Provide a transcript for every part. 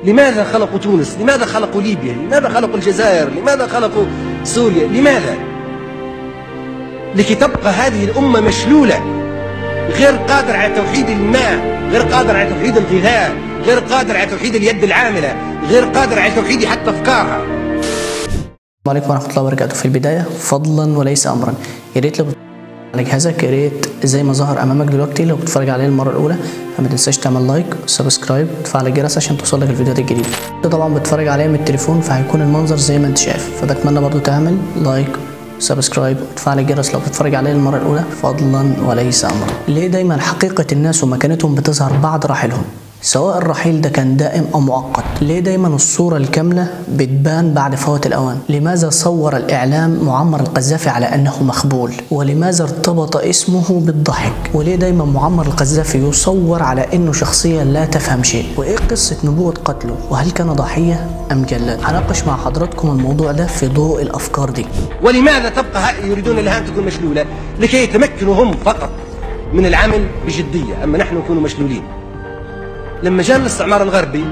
لماذا خلقوا تونس لماذا خلقوا ليبيا لماذا خلقوا الجزائر لماذا خلقوا سوريا لماذا لكي تبقى هذه الأمة مشلولة غير قادر على توحيد الماء غير قادر على توحيد الغذاء غير قادر على توحيد اليد العاملة غير قادر على توحيد حتى أفكارها السلام عليكم ورحمة الله وبركاته في البداية فضلا وليس أمرا يا ريت لو على جهازك يا ريت زي ما ظهر أمامك دلوقتي لو بتتفرج عليه المرة الأولى فما تنساش تعمل لايك وسبسكرايب وتفعل الجرس عشان توصلك الفيديوهات الجديدة انت طبعا بتتفرج عليا من التليفون فهيكون المنظر زي ما انت شايف فبتمنى برضو تعمل لايك سبسكرايب وتفعل الجرس لو بتتفرج عليه المرة الأولى فضلا وليس أمرا ليه دايما حقيقة الناس ومكانتهم بتظهر بعد رحيلهم سواء الرحيل ده كان دائم أو مؤقت ليه دايما الصورة الكاملة بتبان بعد فوات الأوان لماذا صور الإعلام معمر القذافي على أنه مخبول ولماذا ارتبط اسمه بالضحك وليه دايما معمر القذافي يصور على أنه شخصية لا تفهم شيء وإيه قصة نبوة قتله وهل كان ضحية أم جلاد هناقش مع حضراتكم الموضوع ده في ضوء الأفكار دي ولماذا تبقى ه- يريدون لها أن تكون مشلولة لكي يتمكنوا هم فقط من العمل بجدية أما نحن نكون مشلولين لما جاء الاستعمار الغربي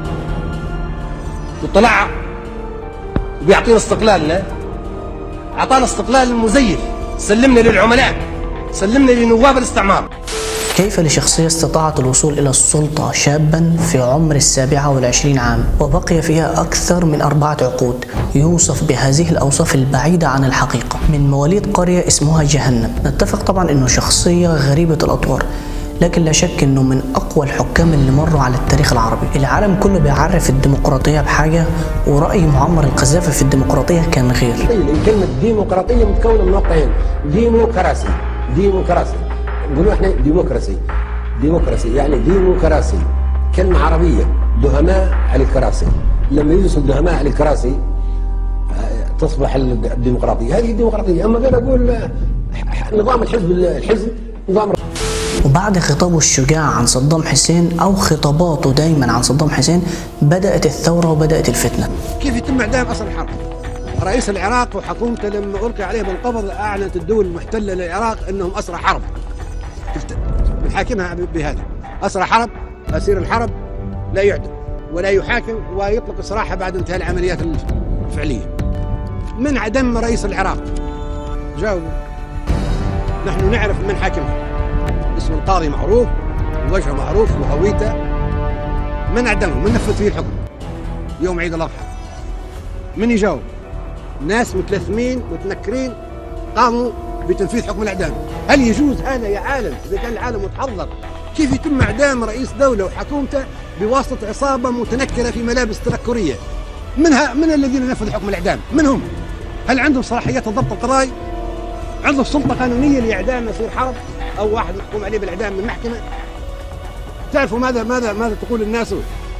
وطلع وبيعطينا استقلالنا أعطانا استقلال مزيف سلمنا للعملاء سلمنا لنواب الاستعمار كيف لشخصية استطاعت الوصول إلى السلطة شابا في عمر السابعة والعشرين عام وبقي فيها أكثر من أربعة عقود يوصف بهذه الأوصاف البعيدة عن الحقيقة من مواليد قرية اسمها جهنم نتفق طبعا أنه شخصية غريبة الأطوار لكن لا شك أنه من أقوى الحكام اللي مروا على التاريخ العربي العالم كله بيعرف الديمقراطية بحاجة ورأي معمر القذافي في الديمقراطية كان غير كلمة ديمقراطية متكونة من نقطتين ديموكراسي ديموكراسي نقولوا احنا ديموكراسي ديموكراسي يعني ديموكراسي كلمة عربية دهماء على الكراسي لما يجلسوا الدهماء على الكراسي آه، تصبح الديمقراطية هذه الديمقراطية أما غير أقول آه، ح- نظام الحزب الحزب نظام وبعد خطابه الشجاع عن صدام حسين أو خطاباته دايما عن صدام حسين بدأت الثورة وبدأت الفتنة كيف يتم اعدام اصل الحرب؟ رئيس العراق وحكومته لما القي عليهم القبض اعلنت الدول المحتله للعراق انهم اسرى حرب. تفت- بنحاكمها ب- بهذا اسرى حرب اسير الحرب لا يعدم ولا يحاكم ويطلق سراحه بعد انتهاء العمليات الفعليه. من عدم رئيس العراق؟ جاوبوا. نحن نعرف من حاكمها. اسم القاضي معروف ووجهه معروف وهويته. من اعدمه؟ من نفذ فيه الحكم؟ يوم عيد الاضحى من يجاوب ناس متلثمين متنكرين قاموا بتنفيذ حكم الاعدام هل يجوز هذا يا عالم اذا كان العالم متحضر كيف يتم اعدام رئيس دوله وحكومته بواسطه عصابه متنكره في ملابس تنكريه منها من الذين نفذوا حكم الاعدام من هم هل عندهم صلاحيات الضبط القضائي عندهم سلطه قانونيه لاعدام اسير حرب او واحد محكوم عليه بالاعدام من محكمه تعرفوا ماذا ماذا ماذا تقول الناس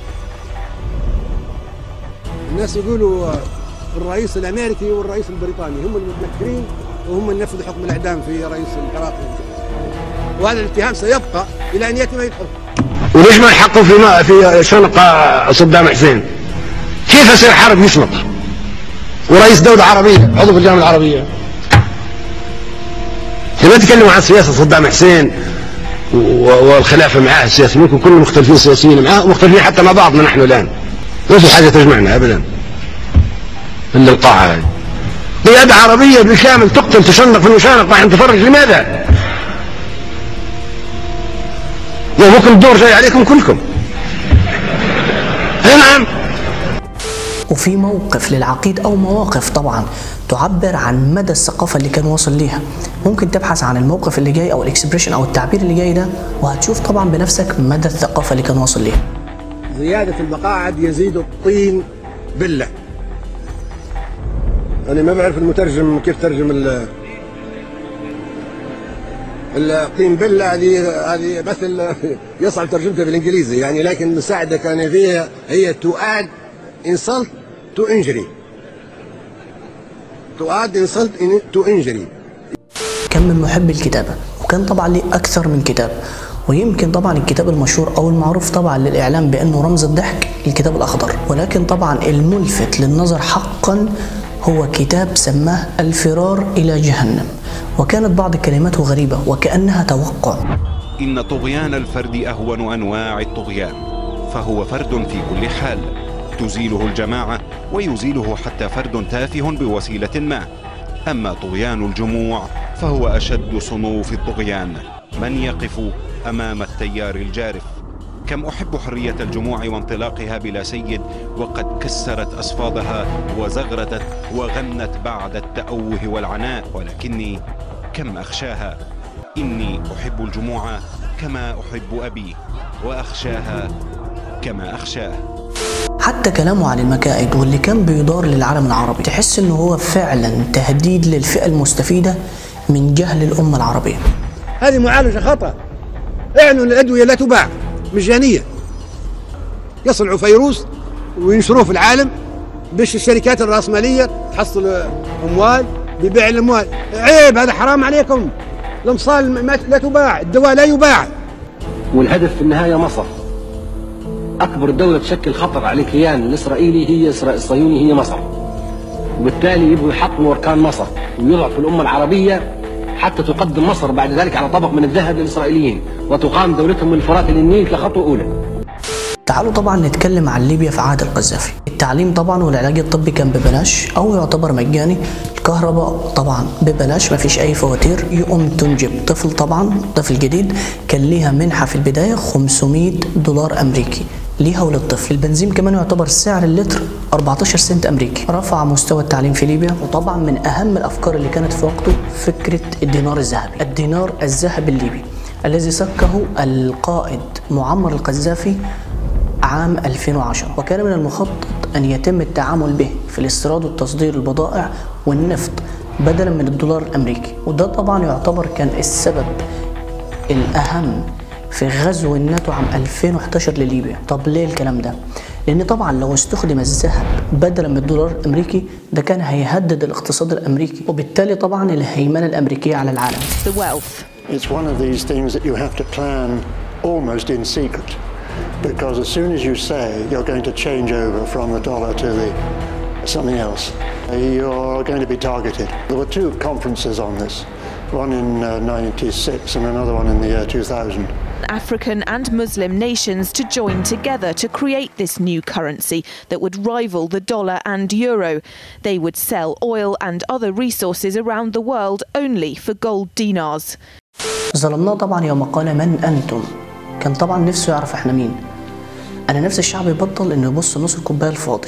الناس يقولوا الرئيس الامريكي والرئيس البريطاني هم المتنكرين وهم اللي نفذوا حكم الاعدام في رئيس العراق وهذا الاتهام سيبقى الى ان ياتي ما الحكم وليش ما يحقوا في ما في شنق صدام حسين؟ كيف يصير حرب يشنق؟ ورئيس دولة عربية عضو في الجامعة العربية لما تكلموا عن سياسة صدام حسين و- والخلافة معاه السياسيين ممكن كلنا مختلفين سياسيين معاه ومختلفين حتى مع بعضنا نحن الآن ما في حاجة تجمعنا أبدا إلا القاعة هذه قيادة عربية بالكامل تقتل تشنق في المشانق راح نتفرج لماذا؟ وممكن الدور جاي عليكم كلكم اي نعم وفي موقف للعقيد أو مواقف طبعا تعبر عن مدى الثقافة اللي كان واصل ليها ممكن تبحث عن الموقف اللي جاي أو الاكسبريشن أو التعبير اللي جاي ده وهتشوف طبعا بنفسك مدى الثقافة اللي كان واصل ليها زياده المقاعد يزيد الطين بله انا ما بعرف المترجم كيف ترجم ال الطين بله هذه هذه مثل يصعب ترجمتها بالانجليزي يعني لكن المساعده كان فيها هي to add insult to injury to add insult in- to injury كان من محبي الكتابة وكان طبعا ليه أكثر من كتاب ويمكن طبعا الكتاب المشهور أو المعروف طبعا للإعلام بأنه رمز الضحك الكتاب الأخضر ولكن طبعا الملفت للنظر حقا هو كتاب سماه الفرار إلى جهنم وكانت بعض كلماته غريبة وكأنها توقع إن طغيان الفرد أهون أنواع الطغيان فهو فرد في كل حال تزيله الجماعة ويزيله حتى فرد تافه بوسيلة ما أما طغيان الجموع فهو أشد صنوف الطغيان من يقف أمام التيار الجارف كم أحب حرية الجموع وانطلاقها بلا سيد وقد كسرت أصفادها وزغرتت وغنت بعد التأوه والعناء ولكني كم أخشاها إني أحب الجموع كما أحب أبي وأخشاها كما أخشاه حتى كلامه عن المكائد واللي كان بيدار للعالم العربي تحس انه هو فعلا تهديد للفئة المستفيدة من جهل الأمة العربية هذه معالجة خطأ اعلنوا الأدوية لا تباع مجانية يصنعوا فيروس وينشروه في العالم باش الشركات الرأسمالية تحصل أموال ببيع الأموال عيب هذا حرام عليكم الأمصال ما لا تباع الدواء لا يباع والهدف في النهايه مصر اكبر دوله تشكل خطر على الكيان الاسرائيلي هي إسرا- الصهيوني هي مصر وبالتالي يبغوا يحطموا اركان مصر ويضعفوا الامه العربيه حتى تقدم مصر بعد ذلك على طبق من الذهب للاسرائيليين وتقام دولتهم من الفرات للنيل كخطوه اولى تعالوا طبعا نتكلم عن ليبيا في عهد القذافي التعليم طبعا والعلاج الطبي كان ببلاش او يعتبر مجاني الكهرباء طبعا ببلاش مفيش اي فواتير يقوم تنجب طفل طبعا طفل جديد كان ليها منحة في البداية 500 دولار امريكي ليها وللطفل البنزين كمان يعتبر سعر اللتر 14 سنت امريكي رفع مستوى التعليم في ليبيا وطبعا من اهم الافكار اللي كانت في وقته فكرة الدينار الذهبي الدينار الذهبي الليبي الذي سكه القائد معمر القذافي عام 2010 وكان من المخطط أن يتم التعامل به في الاستيراد والتصدير البضائع والنفط بدلا من الدولار الأمريكي وده طبعا يعتبر كان السبب الأهم في غزو الناتو عام 2011 لليبيا طب ليه الكلام ده؟ لأن طبعا لو استخدم الذهب بدلا من الدولار الأمريكي ده كان هيهدد الاقتصاد الأمريكي وبالتالي طبعا الهيمنة الأمريكية على العالم the wealth. It's one of these things that you have to plan almost in secret. Because as soon as you say you're going to change over from the dollar to the something else, you're going to be targeted. There were two conferences on this, one in uh, 96 and another one in the year 2000. African and Muslim nations to join together to create this new currency that would rival the dollar and euro. They would sell oil and other resources around the world only for gold dinars. ظلمناه طبعا يوم قال من انتم كان طبعا نفسه يعرف احنا مين انا نفس الشعب يبطل انه يبص نص الكوبايه الفاضي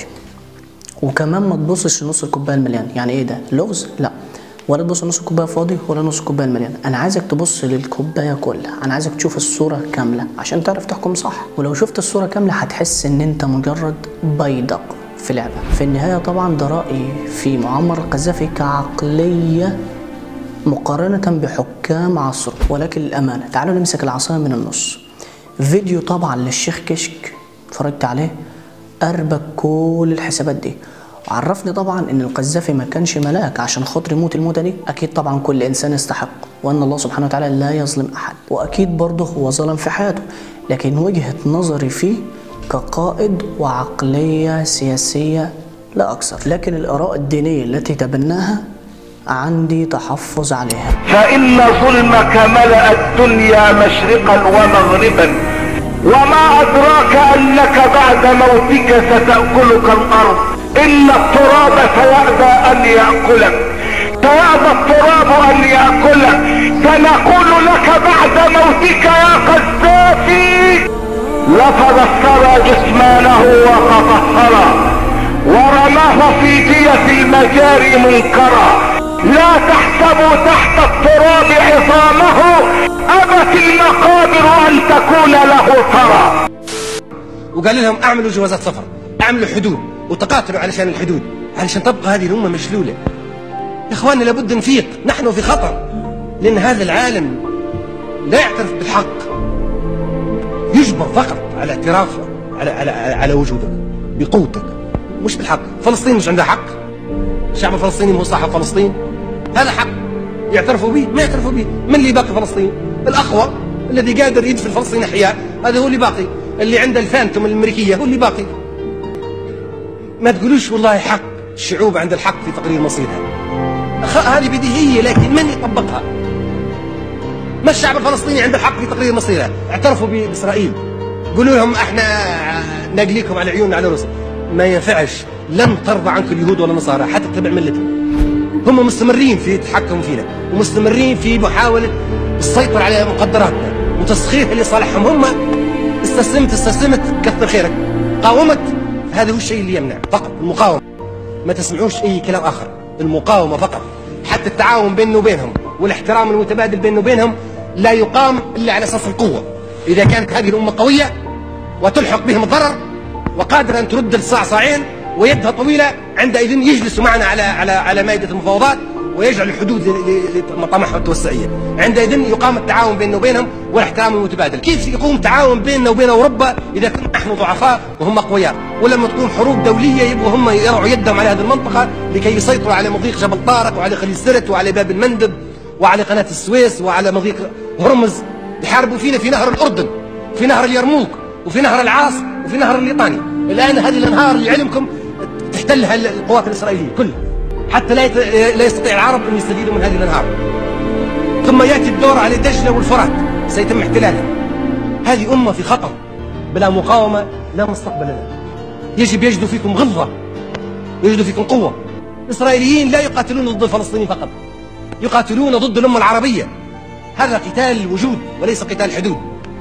وكمان ما تبصش نص الكوبايه المليان يعني ايه ده لغز لا ولا تبص نص الكوبايه فاضي ولا نص الكوبايه المليان انا عايزك تبص للكوبايه كلها انا عايزك تشوف الصوره كامله عشان تعرف تحكم صح ولو شفت الصوره كامله هتحس ان انت مجرد بيدق في لعبه في النهايه طبعا ده رايي في معمر القذافي كعقليه مقارنة بحكام عصره ولكن الأمانة تعالوا نمسك العصاية من النص فيديو طبعا للشيخ كشك اتفرجت عليه أربك كل الحسابات دي وعرفني طبعا ان القذافي ما كانش ملاك عشان خاطر يموت الموتة دي اكيد طبعا كل انسان يستحق وان الله سبحانه وتعالى لا يظلم احد واكيد برضه هو ظلم في حياته لكن وجهة نظري فيه كقائد وعقلية سياسية لا أكثر لكن الآراء الدينية التي تبناها عندي تحفظ عليها فإن ظلمك ملأ الدنيا مشرقا ومغربا وما أدراك أنك بعد موتك ستأكلك الأرض إن التراب سيأبى أن يأكلك سيأبى التراب أن يأكلك سنقول لك بعد موتك يا قذافي لفظ الثرى جسمانه وتطهرا ورماه في دية المجاري منكرا لا تحسبوا تحت التراب عظامه أبت المقابر أن تكون له ثرى وقال لهم اعملوا جوازات سفر اعملوا حدود وتقاتلوا علشان الحدود علشان تبقى هذه الامه مشلوله يا اخواننا لابد نفيق نحن في خطر لان هذا العالم لا يعترف بالحق يجبر فقط على اعترافه على على على وجودك بقوتك مش بالحق فلسطين مش عندها حق الشعب الفلسطيني مو صاحب فلسطين هذا حق يعترفوا به ما يعترفوا به من اللي باقي فلسطين الاقوى الذي قادر يدفن فلسطين احياء هذا هو اللي باقي اللي عنده الفانتوم الامريكيه هو اللي باقي ما تقولوش والله حق الشعوب عند الحق في تقرير مصيرها أخ- هذه بديهيه لكن من يطبقها ما الشعب الفلسطيني عنده الحق في تقرير مصيره اعترفوا ب- باسرائيل قولوا لهم احنا ناقليكم على عيوننا على رؤوسنا ما ينفعش لن ترضى عنك اليهود ولا النصارى حتى تتبع ملتهم هم مستمرين في التحكم فينا ومستمرين في محاولة السيطرة على مقدراتنا وتسخيرها لصالحهم هم استسلمت استسلمت كثر خيرك قاومت هذا هو الشيء اللي يمنع فقط المقاومة ما تسمعوش أي كلام آخر المقاومة فقط حتى التعاون بيننا وبينهم والاحترام المتبادل بيننا وبينهم لا يقام إلا على أساس القوة إذا كانت هذه الأمة قوية وتلحق بهم الضرر وقادرة أن ترد الصعصاعين ويدها طويلة عندئذ يجلسوا معنا على على على مائدة المفاوضات ويجعل الحدود لمطامحهم التوسعية عندئذ يقام التعاون بيننا وبينهم والاحترام المتبادل كيف يقوم تعاون بيننا وبين أوروبا إذا كنا نحن ضعفاء وهم أقوياء ولما تكون حروب دولية يبغوا هم يرعوا يدهم على هذه المنطقة لكي يسيطروا على مضيق جبل طارق وعلى خليج سرت وعلى باب المندب وعلى قناة السويس وعلى مضيق هرمز يحاربوا فينا في نهر الأردن في نهر اليرموك وفي نهر العاص وفي نهر الليطاني الآن هذه الأنهار اللي علمكم تحتلها القوات الإسرائيلية كلها حتى لا لا يستطيع العرب أن يستفيدوا من هذه الأنهار ثم يأتي الدور على دجلة والفرات سيتم احتلالها هذه أمة في خطر بلا مقاومة لا مستقبل لها يجب يجدوا فيكم غلظة يجدوا فيكم قوة الإسرائيليين لا يقاتلون ضد الفلسطينيين فقط يقاتلون ضد الأمة العربية هذا قتال الوجود وليس قتال حدود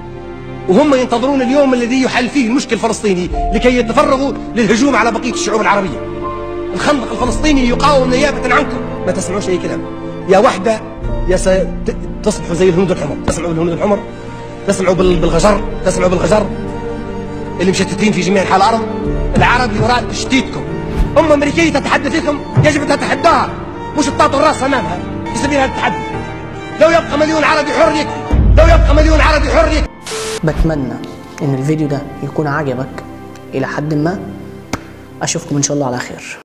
وهم ينتظرون اليوم الذي يحل فيه المشكل الفلسطيني لكي يتفرغوا للهجوم على بقية الشعوب العربية الخندق الفلسطيني يقاوم نيابة عنكم ما تسمعوش أي كلام يا وحدة يا تصبحوا زي الهنود الحمر تسمعوا بالهنود الحمر تسمعوا بالغجر تسمعوا بالغجر اللي مشتتين في جميع انحاء الارض العرب يراد تشتيتكم أمة أمريكية تتحدى فيكم يجب أن تتحداها مش تطاطوا الراس أمامها في سبيل هذا التحدي لو يبقى مليون عربي حر يكفي لو يبقى مليون عربي حر يكفي بتمنى ان الفيديو ده يكون عجبك الى حد ما اشوفكم ان شاء الله على خير